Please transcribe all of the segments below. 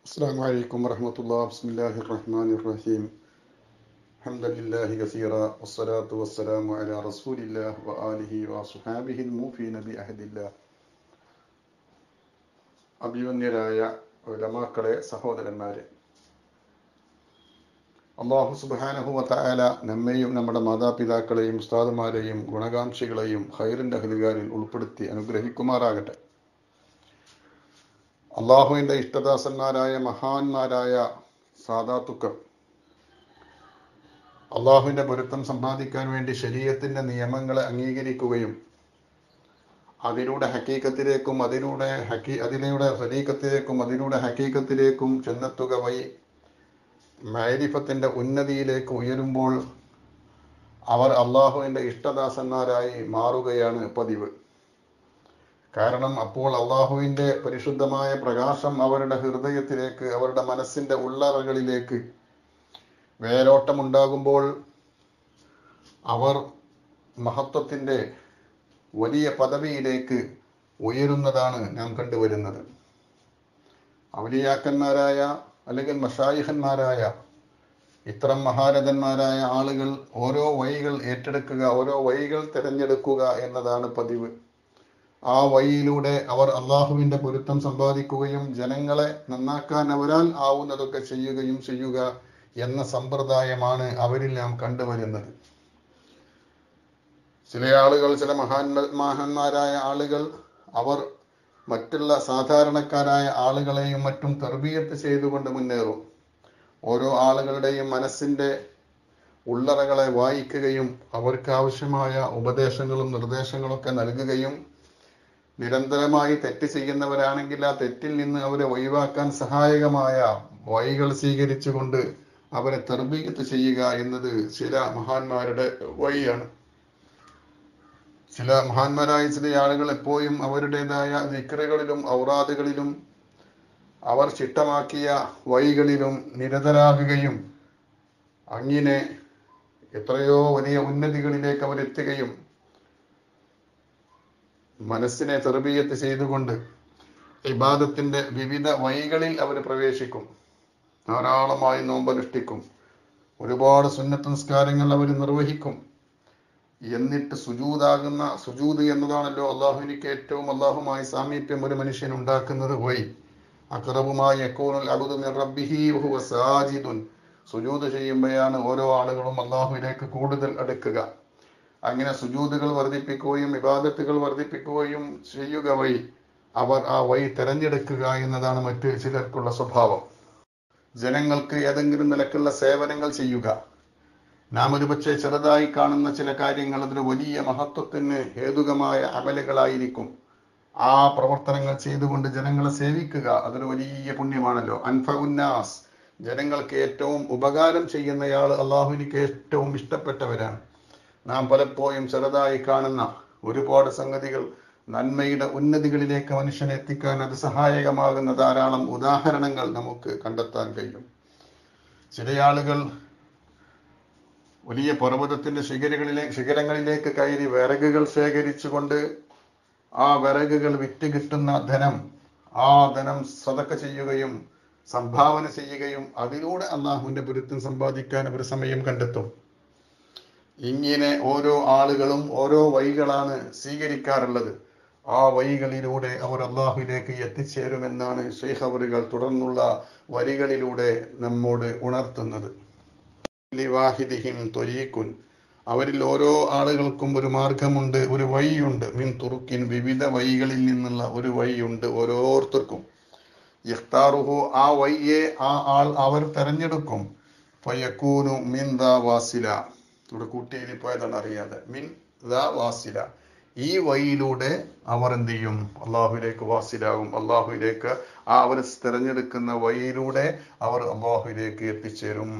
السلام عليكم ورحمة الله بسم الله الرحمن الرحيم حمدا لله كثيرا والصلاة والسلام على رسول الله وآله وصحابه الموفين بأهد الله അഭിമന്യരായ ഉലമാക്കളെ സഹോദരന്മാരെ അള്ളാഹു സുബാനഹു വത്തായാല നമ്മെയും നമ്മുടെ മാതാപിതാക്കളെയും ഉസ്താദുമാരെയും ഗുണകാംക്ഷികളെയും ഹൈറിൻ്റെ അഹലുകാരിൽ ഉൾപ്പെടുത്തി അനുഗ്രഹിക്കുമാറാകട്ടെ അള്ളാഹുവിൻ്റെ ഇഷ്ടദാസന്മാരായ മഹാന്മാരായ സാദാത്തുക്കൾ അള്ളാഹുവിൻ്റെ പൊരുത്തം സമ്പാദിക്കാൻ വേണ്ടി ശരീരത്തിൻ്റെ നിയമങ്ങളെ അംഗീകരിക്കുകയും അതിലൂടെ ഹക്കീക്കത്തിലേക്കും അതിലൂടെ ഹക്കീ അതിലൂടെ സലീക്കത്തിലേക്കും അതിലൂടെ ഹക്കീക്കത്തിലേക്കും ചെന്നെത്തുക വഴി മൈരിഫത്തിൻ്റെ ഉന്നതിയിലേക്ക് ഉയരുമ്പോൾ അവർ അള്ളാഹുവിൻ്റെ ഇഷ്ടദാസന്മാരായി മാറുകയാണ് പതിവ് കാരണം അപ്പോൾ അള്ളാഹുവിൻ്റെ പരിശുദ്ധമായ പ്രകാശം അവരുടെ ഹൃദയത്തിലേക്ക് അവരുടെ മനസ്സിൻ്റെ ഉള്ളറകളിലേക്ക് വേരോട്ടമുണ്ടാകുമ്പോൾ അവർ മഹത്വത്തിൻ്റെ വലിയ പദവിയിലേക്ക് ഉയരുന്നതാണ് നാം കണ്ടുവരുന്നത് അവലിയാക്കന്മാരായ അല്ലെങ്കിൽ മഷായിഹന്മാരായ ഇത്തരം മഹാരഥന്മാരായ ആളുകൾ ഓരോ വഴികൾ ഏറ്റെടുക്കുക ഓരോ വഴികൾ തിരഞ്ഞെടുക്കുക എന്നതാണ് പതിവ് ആ വഴിയിലൂടെ അവർ അള്ളാഹുവിന്റെ പൊരുത്തം സമ്പാദിക്കുകയും ജനങ്ങളെ നന്നാക്കാൻ അവരാൽ ആവുന്നതൊക്കെ ചെയ്യുകയും ചെയ്യുക എന്ന സമ്പ്രദായമാണ് അവരിൽ നാം കണ്ടുവരുന്നത് ചില ആളുകൾ ചില മഹാൻ മഹാന്മാരായ ആളുകൾ അവർ മറ്റുള്ള സാധാരണക്കാരായ ആളുകളെയും മറ്റും തെർബീയത്ത് ചെയ്തുകൊണ്ട് മുന്നേറും ഓരോ ആളുകളുടെയും മനസ്സിന്റെ ഉള്ളറകളെ വായിക്കുകയും അവർക്ക് ആവശ്യമായ ഉപദേശങ്ങളും നിർദ്ദേശങ്ങളൊക്കെ നൽകുകയും നിരന്തരമായി തെറ്റ് ചെയ്യുന്നവരാണെങ്കിൽ ആ തെറ്റിൽ നിന്ന് അവരെ ഒഴിവാക്കാൻ സഹായകമായ വഴികൾ സ്വീകരിച്ചുകൊണ്ട് അവരെ തെർബീയത്ത് ചെയ്യുക എന്നത് ചില മഹാന്മാരുടെ വഴിയാണ് ചില മഹാന്മാരായ ചില ആളുകൾ എപ്പോഴും അവരുടേതായ ദിക്കറുകളിലും ഔറാദുകളിലും അവർ ചിട്ടമാക്കിയ വഴികളിലും നിരതരാകുകയും അങ്ങനെ എത്രയോ വലിയ ഉന്നതികളിലേക്ക് അവരെത്തുകയും മനസ്സിനെ തെർബീയത്ത് ചെയ്തുകൊണ്ട് ഇബാദത്തിന്റെ വിവിധ വഴികളിൽ അവർ പ്രവേശിക്കും ധാരാളമായി നോമ്പനുഷ്ഠിക്കും ഒരുപാട് സുന്നത്ത് നിസ്കാരങ്ങൾ അവർ നിർവഹിക്കും എന്നിട്ട് സുജൂതാകുന്ന സുജൂത് എന്നതാണല്ലോ അള്ളാഹുവിനിക്ക് ഏറ്റവും അള്ളാഹുമായി സാമീപ്യം ഒരു മനുഷ്യൻ ഉണ്ടാക്കുന്നത് വഴി അക്രബുമായി എക്കോനുൽ അബുദുൻ റബ്ബിഹി വഹുവ സാജിദുൻ സുജൂത് ചെയ്യുമ്പോഴാണ് ഓരോ ആളുകളും അള്ളാഹുവിലേക്ക് കൂടുതൽ അടുക്കുക അങ്ങനെ സുജൂതുകൾ വർദ്ധിപ്പിക്കുകയും വിവാദത്തുകൾ വർദ്ധിപ്പിക്കുകയും ചെയ്യുക വഴി അവർ ആ വഴി തെരഞ്ഞെടുക്കുക എന്നതാണ് മറ്റ് ചിലർക്കുള്ള സ്വഭാവം ജനങ്ങൾക്ക് ഏതെങ്കിലും നിലക്കുള്ള സേവനങ്ങൾ ചെയ്യുക നാം ഒരുപക്ഷെ ചെറുതായി കാണുന്ന ചില കാര്യങ്ങൾ അതിന് വലിയ മഹത്വത്തിന് ഹേതുകമായ അമലുകളായിരിക്കും ആ പ്രവർത്തനങ്ങൾ ചെയ്തുകൊണ്ട് ജനങ്ങളെ സേവിക്കുക അതൊരു വലിയ പുണ്യമാണല്ലോ അൻഫ ഉന്നാസ് ജനങ്ങൾക്ക് ഏറ്റവും ഉപകാരം ചെയ്യുന്നയാൾ അള്ളാഹുവിനിക്ക് ഏറ്റവും ഇഷ്ടപ്പെട്ടവരാണ് നാം പലപ്പോഴും ചെറുതായി കാണുന്ന ഒരുപാട് സംഗതികൾ നന്മയുടെ ഉന്നതികളിലേക്ക് മനുഷ്യനെ എത്തിക്കാൻ അത് സഹായകമാകുന്ന ധാരാളം ഉദാഹരണങ്ങൾ നമുക്ക് കണ്ടെത്താൻ കഴിയും ചില ആളുകൾ വലിയ പർവ്വതത്തിന്റെ ശിഖരങ്ങളിലെ ശിഖരങ്ങളിലേക്ക് കയറി വിറകുകൾ ശേഖരിച്ചുകൊണ്ട് ആ വിറകുകൾ വിറ്റ് കിട്ടുന്ന ധനം ആ ധനം സതക്ക ചെയ്യുകയും സംഭാവന ചെയ്യുകയും അതിലൂടെ അള്ളാഹുവിന്റെ പൊരുത്തം സമ്പാദിക്കാൻ അവർ സമയം കണ്ടെത്തും ഇങ്ങനെ ഓരോ ആളുകളും ഓരോ വഴികളാണ് സ്വീകരിക്കാറുള്ളത് ആ വഴികളിലൂടെ അവർ അള്ളാഹുവിലേക്ക് എത്തിച്ചേരുമെന്നാണ് ഷെയ്ഖ് അവറുകൾ തുടർന്നുള്ള വരികളിലൂടെ നമ്മോട് ഉണർത്തുന്നത് ലിവാഹിദിഹിം തൊരീക്കുൻ അവരിൽ ഓരോ ആളുകൾക്കും ഒരു മാർഗമുണ്ട് ഒരു വഴിയുണ്ട് മിൻ തുറുക്കിൻ വിവിധ വഴികളിൽ നിന്നുള്ള ഒരു വഴിയുണ്ട് ഓരോരുത്തർക്കും ഇഖ്താറുഹു ആ വഴിയെ ആ ആൾ അവർ തെരഞ്ഞെടുക്കും ഫയക്കൂനു മിൻ ദാ വാസില ഇവിടെ കൂട്ടിയിൽ പോയതാണ് അറിയാതെ മിൻ ദാ വാസില ഈ വഴിയിലൂടെ അവർ എന്ത് ചെയ്യും അള്ളാഹുവിലേക്ക് വാസിലാകും അള്ളാഹുവിലേക്ക് ആ അവർ തിരഞ്ഞെടുക്കുന്ന വഴിയിലൂടെ അവർ അള്ളാഹുവിലേക്ക് എത്തിച്ചേരും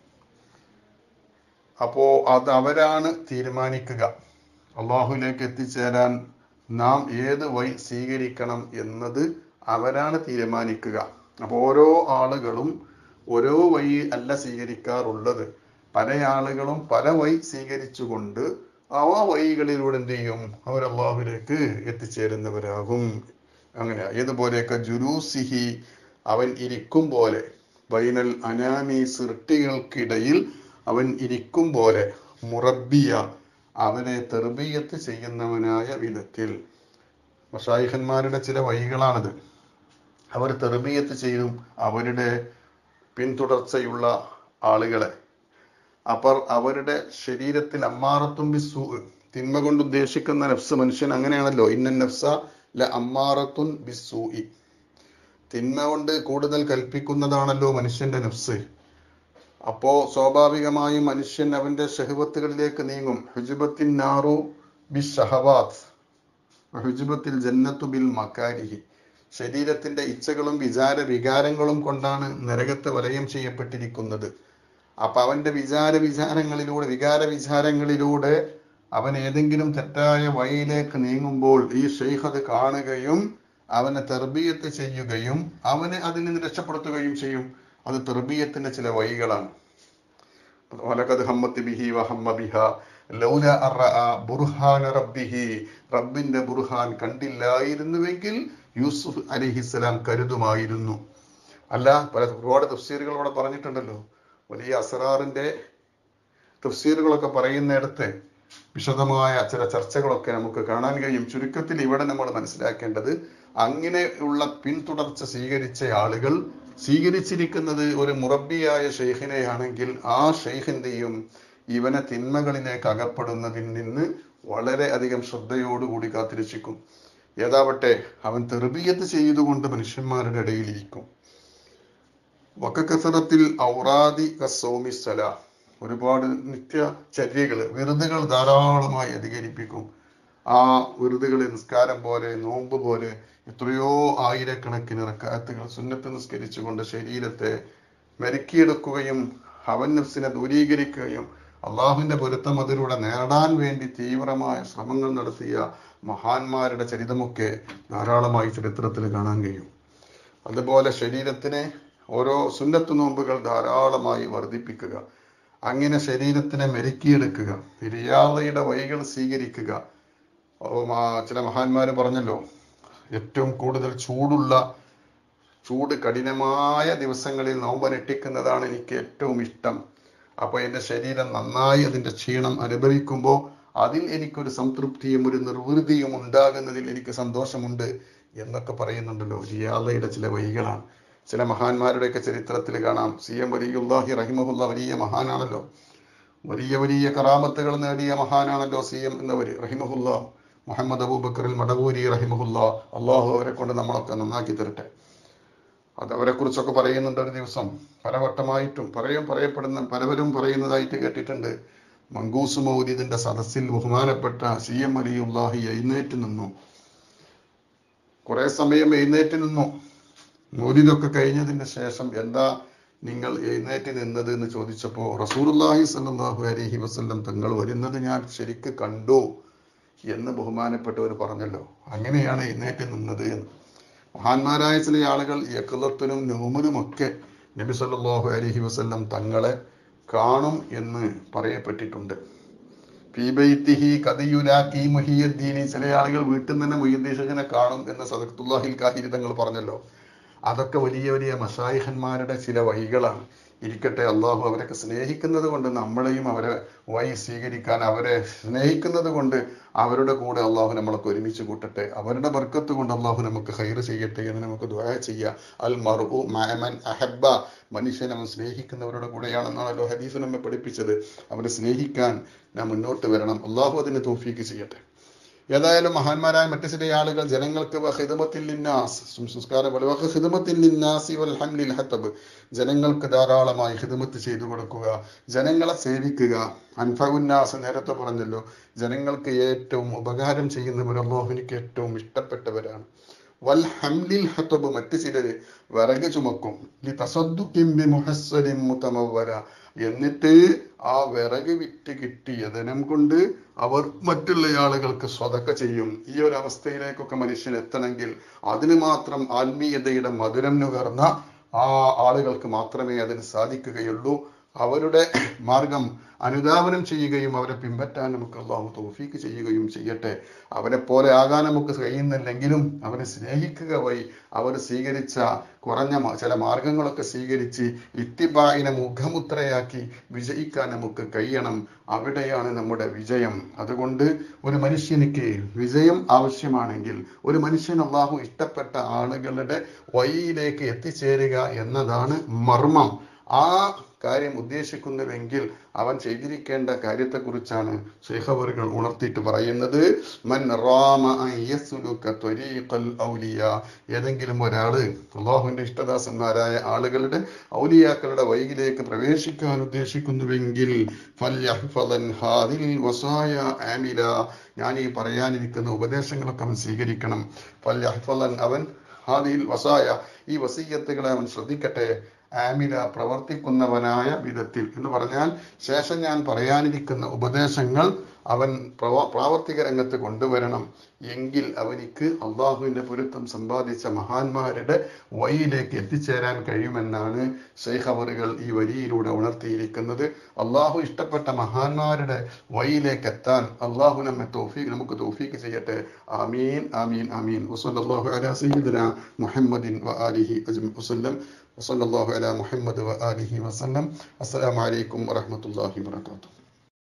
അപ്പോ അത് അവരാണ് തീരുമാനിക്കുക അള്ളാഹുവിലേക്ക് എത്തിച്ചേരാൻ നാം ഏത് വഴി സ്വീകരിക്കണം എന്നത് അവരാണ് തീരുമാനിക്കുക അപ്പോൾ ഓരോ ആളുകളും ഓരോ വഴി അല്ല സ്വീകരിക്കാറുള്ളത് പല ആളുകളും പല വഴി സ്വീകരിച്ചുകൊണ്ട് ആ വഴികളിലൂടെ എന്ത് ചെയ്യും അവർ അള്ളാഹുലേക്ക് എത്തിച്ചേരുന്നവരാകും അങ്ങനെ ഏതുപോലെയൊക്കെ ജുലൂസിഹി അവൻ ഇരിക്കും പോലെ ബൈനൽ അനാമി സൃഷ്ടികൾക്കിടയിൽ അവൻ ഇരിക്കും പോലെ മുറബിയ അവനെ തെർബീയത്ത് ചെയ്യുന്നവനായ വിധത്തിൽ മഷായിഖന്മാരുടെ ചില വഴികളാണിത് അവർ തെർബീയത്ത് ചെയ്യും അവരുടെ പിന്തുടർച്ചയുള്ള ആളുകളെ അപ്പോൾ അവരുടെ ശരീരത്തിൽ അമ്മാറത്തും ബിസു തിന്മ കൊണ്ട് ഉദ്ദേശിക്കുന്ന നഫ്സ് മനുഷ്യൻ അങ്ങനെയാണല്ലോ ഇന്ന നഫ്സ ല അമ്മാറത്തുൻ ബിസൂഇ തിന്മ കൊണ്ട് കൂടുതൽ കൽപ്പിക്കുന്നതാണല്ലോ മനുഷ്യന്റെ നഫ്സ് അപ്പോ സ്വാഭാവികമായും മനുഷ്യൻ അവന്റെ ഷഹവത്തുകളിലേക്ക് നീങ്ങും ഹുജുബത്തിൻ നാറു ബി ഷഹവാത്ത് ഹുജുബത്തിൽ ജന്നത്തു ബിൽ മക്കാരിഹി ശരീരത്തിന്റെ ഇച്ഛകളും വിചാര വികാരങ്ങളും കൊണ്ടാണ് നരകത്തെ വലയം ചെയ്യപ്പെട്ടിരിക്കുന്നത് അപ്പൊ അവന്റെ വിചാര വിചാരങ്ങളിലൂടെ വികാര വിചാരങ്ങളിലൂടെ അവൻ ഏതെങ്കിലും തെറ്റായ വഴിയിലേക്ക് നീങ്ങുമ്പോൾ ഈ ഷെയ്ഖ് അത് കാണുകയും അവനെ തെർബീയത്ത് ചെയ്യുകയും അവനെ അതിൽ നിന്ന് രക്ഷപ്പെടുത്തുകയും ചെയ്യും അത് തെർബീയത്തിന്റെ ചില വഴികളാണ് വലഖദ് ഹമ്മത്ത് ബിഹി വഹമ്മ ബിഹ ലൗല അർറഅ ബുർഹാന റബ്ബിഹി റബ്ബിന്റെ ബുർഹാൻ കണ്ടില്ലായിരുന്നുവെങ്കിൽ യൂസുഫ് അലൈഹിസ്സലാം കരുതുമായിരുന്നു അല്ല പല ഒരുപാട് തഫ്സീറുകൾ ഇവിടെ പറഞ്ഞിട്ടുണ്ടല്ലോ വലിയ അസറാറിന്റെ തഫ്സീറുകളൊക്കെ പറയുന്നിടത്ത് വിശദമായ ചില ചർച്ചകളൊക്കെ നമുക്ക് കാണാൻ കഴിയും ചുരുക്കത്തിൽ ഇവിടെ നമ്മൾ മനസ്സിലാക്കേണ്ടത് അങ്ങനെയുള്ള പിന്തുടർച്ച സ്വീകരിച്ച ആളുകൾ സ്വീകരിച്ചിരിക്കുന്നത് ഒരു മുറബിയായ ഷെയ്ഖിനെയാണെങ്കിൽ ആ ഷെയ്ഖിന്റെയും ഇവനെ തിന്മകളിലേക്ക് അകപ്പെടുന്നതിൽ നിന്ന് വളരെ അധികം ശ്രദ്ധയോടുകൂടി കാത്തിരക്ഷിക്കും ഏതാവട്ടെ അവൻ തെർബിയത്ത് ചെയ്തുകൊണ്ട് മനുഷ്യന്മാരുടെ ഇടയിൽ ഇരിക്കും വക്കക്കസറത്തിൽ ഔറാദി കസോമി സല ഒരുപാട് നിത്യചര്യകൾ വിരുന്നുകൾ ധാരാളമായി അധികരിപ്പിക്കും ആ വിരുതുകൾ നിസ്കാരം പോലെ നോമ്പ് പോലെ എത്രയോ ആയിരക്കണക്കിന് റക്കാത്തുകൾ സുന്നത്ത് നിസ്കരിച്ചുകൊണ്ട് ശരീരത്തെ മെരുക്കിയെടുക്കുകയും അവൻ നഫ്സിനെ ദൂരീകരിക്കുകയും അള്ളാഹുവിന്റെ പൊരുത്തം അതിലൂടെ നേടാൻ വേണ്ടി തീവ്രമായ ശ്രമങ്ങൾ നടത്തിയ മഹാന്മാരുടെ ചരിതമൊക്കെ ധാരാളമായി ചരിത്രത്തിൽ കാണാൻ കഴിയും അതുപോലെ ശരീരത്തിനെ ഓരോ സുന്നത്ത് നോമ്പുകൾ ധാരാളമായി വർദ്ധിപ്പിക്കുക അങ്ങനെ ശരീരത്തിനെ മെരുക്കിയെടുക്കുക റിയാദയുടെ വഴികൾ സ്വീകരിക്കുക ഓ, മാ- ചില മഹാന്മാര് പറഞ്ഞല്ലോ ഏറ്റവും കൂടുതൽ ചൂടുള്ള ചൂട് കഠിനമായ ദിവസങ്ങളിൽ നോമ്പനുഷ്ഠിക്കുന്നതാണ് എനിക്ക് ഏറ്റവും ഇഷ്ടം അപ്പൊ എന്റെ ശരീരം നന്നായി അതിന്റെ ക്ഷീണം അനുഭവിക്കുമ്പോൾ അതിൽ എനിക്കൊരു സംതൃപ്തിയും ഒരു നിർവൃതിയും ഉണ്ടാകുന്നതിൽ എനിക്ക് സന്തോഷമുണ്ട് എന്നൊക്കെ പറയുന്നുണ്ടല്ലോ റിയാദയുടെ ചില വഴികളാണ് ചില മഹാന്മാരുടെയൊക്കെ ചരിത്രത്തിൽ കാണാം സി എം വലിയുല്ലാഹി റഹിമഹുല്ല വലിയ മഹാനാണല്ലോ വലിയ വലിയ കറാമത്തുകൾ നേടിയ മഹാനാണല്ലോ സി എം എന്നവര് റഹിമഹുല്ല മുഹമ്മദ് അബൂബക്കറിൽ മടവൂരി റഹിമഹുല്ല അള്ളാഹു അവരെ കൊണ്ട് നമ്മളൊക്കെ നന്നാക്കി തരട്ടെ അത് അവരെ കുറിച്ചൊക്കെ പറയുന്നുണ്ട് ഒരു ദിവസം പലവട്ടമായിട്ടും പറയും പറയപ്പെടുന്ന പലവരും പറയുന്നതായിട്ട് കേട്ടിട്ടുണ്ട് മങ്കൂസ് മൗലിദിന്റെ സദസ്സിൽ ബഹുമാനപ്പെട്ട സി എം അലിയുല്ലാഹി എഴുന്നേറ്റ് നിന്നു കുറെ സമയം എഴുന്നേറ്റ് നിന്നു മൗലിദൊക്കെ കഴിഞ്ഞതിന് ശേഷം എന്താ നിങ്ങൾ എഴുന്നേറ്റ് നിന്നത് എന്ന് ചോദിച്ചപ്പോ റസൂലുള്ളാഹി സ്വല്ലല്ലാഹു അലൈഹി വസല്ലം തങ്ങൾ വരുന്നത് ഞാൻ ശരിക്ക് കണ്ടു എന്ന് ബഹുമാനപ്പെട്ടവർ പറഞ്ഞല്ലോ അങ്ങനെയാണ് എഴുന്നേറ്റ് നിന്നത് എന്ന് മഹാന്മാരായ ചില ആളുകൾ യക്കുലത്തിനും നൂമനുമൊക്കെ നബി സല്ലല്ലാഹു അലൈഹി വസല്ലം തങ്ങളെ കാണും എന്ന് പറയപ്പെട്ടിട്ടുണ്ട് ഫീബൈത്തിഹി കഥയുലാക്കി മുഹിയദ്ദീനി ചില ആളുകൾ വീട്ടിൽ നിന്ന് തന്നെ മുഹിയദ്ദീഷനെ കാണും എന്ന് സദത്തുല്ലാഹിൽ കാഹിരി തങ്ങൾ പറഞ്ഞല്ലോ അതൊക്കെ വലിയ വലിയ മഷായിഹന്മാരുടെ ചില വഴികളാണ് ഇരിക്കട്ടെ അള്ളാഹു അവരൊക്കെ സ്നേഹിക്കുന്നത് കൊണ്ട് നമ്മളെയും അവരെ വഴി സ്വീകരിക്കാൻ അവരെ സ്നേഹിക്കുന്നത് കൊണ്ട് അവരുടെ കൂടെ അള്ളാഹു നമ്മളൊക്കെ ഒരുമിച്ച് കൂട്ടട്ടെ അവരുടെ ബർക്കത്ത് കൊണ്ട് അള്ളാഹു നമുക്ക് ഹൈർ ചെയ്യട്ടെ എന്ന് നമുക്ക് ദ്വായ ചെയ്യാം അൽ മറു മാമൻ അഹബ മനുഷ്യൻ അവൻ സ്നേഹിക്കുന്നവരുടെ കൂടെയാണെന്നാണല്ലോ ഹദീസ് നമ്മെ പഠിപ്പിച്ചത് അവരെ സ്നേഹിക്കാൻ നാം മുന്നോട്ട് വരണം അള്ളാഹു അതിന് തോഫീക്ക് ചെയ്യട്ടെ ഏതായാലും മഹാന്മാരായ മറ്റു ചില ആളുകൾ ജനങ്ങൾക്ക് വഹിദമത്തിൽ ലിന്നാസ് സംസ്കാരം പോലെ വഹിദമത്തിൽ ലിന്നാസി വൽ ഹംലിൽ ഹത്തബ് ജനങ്ങൾക്ക് ധാരാളമായി ഹിദമത്ത് ചെയ്തു കൊടുക്കുക ജനങ്ങളെ സേവിക്കുക അൻഫഉന്നാസ് നേരത്തെ പറഞ്ഞല്ലോ ജനങ്ങൾക്ക് ഏറ്റവും ഉപകാരം ചെയ്യുന്നവർ അള്ളാഹുവിനിക്ക് ഏറ്റവും ഇഷ്ടപ്പെട്ടവരാണ് വൽ ഹംലിൽ ഹത്തബ് മറ്റു ചിലര് വിറക് ചുമക്കും ലി തസദ്ദുഖിൻ ബി മുഹസ്സലിൻ മുതമവ്വര എന്നിട്ട് ആ വിറക് വിറ്റ് കിട്ടിയ ധനം കൊണ്ട് അവർ മറ്റുള്ള ആളുകൾക്ക് സ്വതക്ക ചെയ്യും ഈ ഒരു അവസ്ഥയിലേക്കൊക്കെ മനുഷ്യൻ എത്തണമെങ്കിൽ അതിന് മാത്രം ആത്മീയതയുടെ മധുരം നുകർന്ന ആ ആളുകൾക്ക് മാത്രമേ അതിന് സാധിക്കുകയുള്ളൂ അവരുടെ മാർഗം അനുധാവനം ചെയ്യുകയും അവരെ പിൻപറ്റാൻ നമുക്ക് അള്ളാഹു തൗഫീക്ക് ചെയ്യുകയും ചെയ്യട്ടെ അവരെ പോലെ ആകാൻ നമുക്ക് കഴിയുന്നില്ലെങ്കിലും അവരെ സ്നേഹിക്കുക വഴി അവർ സ്വീകരിച്ച കുറഞ്ഞ മ- ചില മാർഗങ്ങളൊക്കെ സ്വീകരിച്ച് ഇത്തിബായിനെ മുഖമുദ്രയാക്കി വിജയിക്കാൻ നമുക്ക് കഴിയണം അവിടെയാണ് നമ്മുടെ വിജയം അതുകൊണ്ട് ഒരു മനുഷ്യനിക്ക് വിജയം ആവശ്യമാണെങ്കിൽ ഒരു മനുഷ്യൻ അള്ളാഹു ഇഷ്ടപ്പെട്ട ആളുകളുടെ വഴിയിലേക്ക് എത്തിച്ചേരുക എന്നതാണ് മർമ്മം ആ കാര്യം ഉദ്ദേശിക്കുന്നുവെങ്കിൽ അവൻ ചെയ്തിരിക്കേണ്ട കാര്യത്തെക്കുറിച്ചാണ് ശേഖവറുകൾ ഉണർത്തിയിട്ട് പറയുന്നത് മൻ റാമ അൻ യസ്ലുക ത്വരീഖൽ ഔലിയ ഏതെങ്കിലും ഒരാള് അള്ളാഹുവിന്റെ ഇഷ്ടദാസന്മാരായ ആളുകളുടെ ഔലിയാക്കളുടെ വഴിയിലേക്ക് പ്രവേശിക്കാൻ ഉദ്ദേശിക്കുന്നുവെങ്കിൽ ഫല്യഹ്ഫളൻ ഹാദിൽ വസായ ആമില ഞാൻ ഈ പറയാനിരിക്കുന്ന ഉപദേശങ്ങളൊക്കെ അവൻ സ്വീകരിക്കണം ഫല്യഹ്ഫളൻ അവൻ ഹാദിൽ വസായ ഈ വസീയത്തുകളെ അവൻ ശ്രദ്ധിക്കട്ടെ ആമില പ്രവർത്തിക്കുന്നവനായ വിധത്തിൽ എന്ന് പറഞ്ഞാൽ ശേഷം ഞാൻ പറയാനിരിക്കുന്ന ഉപദേശങ്ങൾ അവൻ പ്രവ- പ്രാവർത്തിക രംഗത്ത് കൊണ്ടുവരണം എങ്കിൽ അവനിക്ക് അള്ളാഹുവിന്റെ പൊരുത്തം സമ്പാദിച്ച മഹാന്മാരുടെ വഴിയിലേക്ക് എത്തിച്ചേരാൻ കഴിയുമെന്നാണ് ഷെയ്ഖ് അവറുകൾ ഈ വരിയിലൂടെ ഉണർത്തിയിരിക്കുന്നത് അള്ളാഹു ഇഷ്ടപ്പെട്ട മഹാന്മാരുടെ വഴിയിലേക്ക് എത്താൻ അള്ളാഹു നമ്മെ തോഫീക്ക് നമുക്ക് തോഫീക്ക് ചെയ്യട്ടെ ആമീൻ ആമീൻ ആമീൻ വസല്ലല്ലാഹു അലാ സയ്യിദിന മുഹമ്മദിൻ വ ആലിഹി അജ്മ വസല്ലം وصلى الله على محمد وآله وسلم السلام عليكم ورحمة الله وبركاته